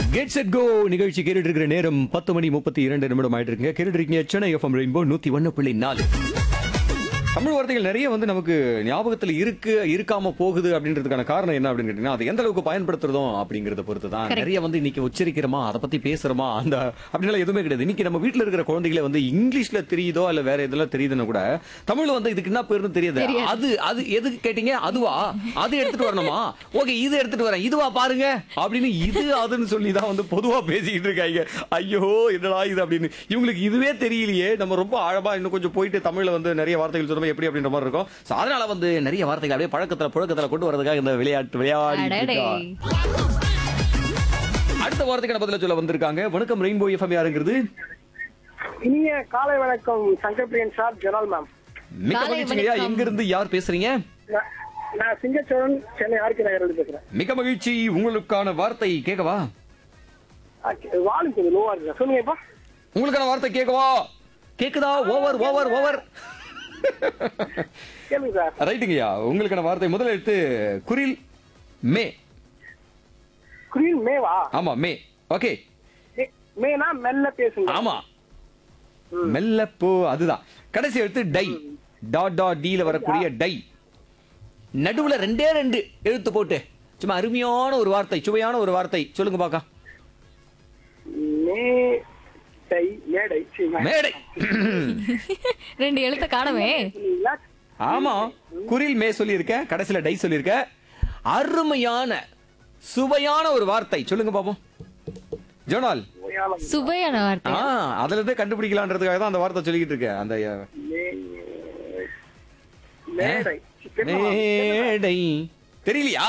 Get set go நிகழ்ச்சி கேட்டுட்டு இருக்கிற நேரம் பத்து மணி முப்பத்தி இரண்டு நிமிடம் ஆயிட்டு இருக்குங்க கேட்டுட்டு இருக்கீங்க சென்னை எஃப்எம் ரெயின்போ நூத்தி ஒன்னு புள்ளி நாலு தமிழ் வார்த்தைகள் நிறைய வந்து நமக்கு ஞாபகத்துல இருக்கு இருக்காம போகுது அப்படின்றதுக்கான காரணம் என்ன அப்படின்னு கேட்டீங்கன்னா அது எந்த அளவுக்கு பயன்படுத்துறதும் அப்படிங்கறத பொறுத்து தான் நிறைய வந்து இன்னைக்கு உச்சரிக்கிறோமா அதை பத்தி பேசுறோமா அந்த அப்படிலாம் எதுவுமே கிடையாது இன்னைக்கு நம்ம வீட்ல இருக்கிற குழந்தைகளை வந்து இங்கிலீஷ்ல தெரியுதோ இல்ல வேற இதெல்லாம் தெரியுதுன்னு கூட தமிழ்ல வந்து இதுக்கு என்ன பேருன்னு தெரியாது அது அது எதுக்கு கேட்டீங்க அதுவா அது எடுத்துட்டு வரணுமா ஓகே இது எடுத்துட்டு வரேன் இதுவா பாருங்க அப்படின்னு இது அதுன்னு சொல்லி தான் வந்து பொதுவா பேசிக்கிட்டு இருக்காங்க ஐயோ என்னடா இது அப்படின்னு இவங்களுக்கு இதுவே தெரியலையே நம்ம ரொம்ப ஆழமா இன்னும் கொஞ்சம் போயிட்டு தமிழ்ல வந்து நிறைய வார்த்தைகள் சொல்லும்போது எப்படி அப்படின்ற மாதிரி இருக்கும் So, அதனால வந்து நிறைய வார்த்தைகள் அப்படியே பழக்கத்துல புழக்கத்துல கொண்டு வரதுக்காக இந்த விளையாட்டு விளையாடி அடடே. அடுத்த வார்த்தைக்கான பதில சொல்ல வந்திருக்காங்க வணக்கம் ரெயின்போ எஃப்எம் யாருங்கிறது இனிய காலை வணக்கம் சங்கர்பிரியன் சார் ஜெனரல் மேம் மிக்க காலை மகிழ்ச்சிங்கய்யா வணக்கம். எங்க இருந்து யார் பேசுறீங்க நான் நான் சிங்கச்சோழன் சென்னை ஆர்கே நகரிலிருந்து பேசுறேன் மிக்க மகிழ்ச்சி உங்களுக்கான வார்த்தை கேட்கவா வாலும் கொஞ்சம் லோவா இருக்கு சொல்லுங்க இப்ப உங்களுக்கான வார்த்தை கேட்கவா கேக்குதா ஓவர் ஓவர் ஓவர் கேளுங்க சார் ரைட்டுங்கய்யா உங்களுக்கான வார்த்தை முதல் எழுத்து குரில் மே குரீன் மேவா ஆமா மே ஓகே மே- மேனா மெல்ல பேசுங்க ஆமா மெல்ல போ அதுதான் கடைசி எழுத்து டை டாட் டாட் டீல வரக்கூடிய டை நடுவுல ரெண்டே ரெண்டு எழுத்து போட்டு சும்மா அருமையான ஒரு வார்த்தை சுவையான ஒரு வார்த்தை சொல்லுங்க பாக்கா மேடை மேடை சரி, மே- மேடை ரெண்டு எழுத்த காணவே சொன்னீங்களா? ஆமா குரில் மே சொல்லியிருக்க கடைசியில டை சொல்லியிருக்க அருமையான சுவையான ஒரு வார்த்தை சொல்லுங்க பாப்போம் ஜோனால் ஓயாம சுவையான வார்த்தை ஆ அதுல இருந்தே கண்டுபிடிக்கலான்றதுக்காக தான் அந்த வார்த்தை சொல்லிக்கிட்டு இருக்கேன் அந்த மே- மேடை மேடை தெரியலையா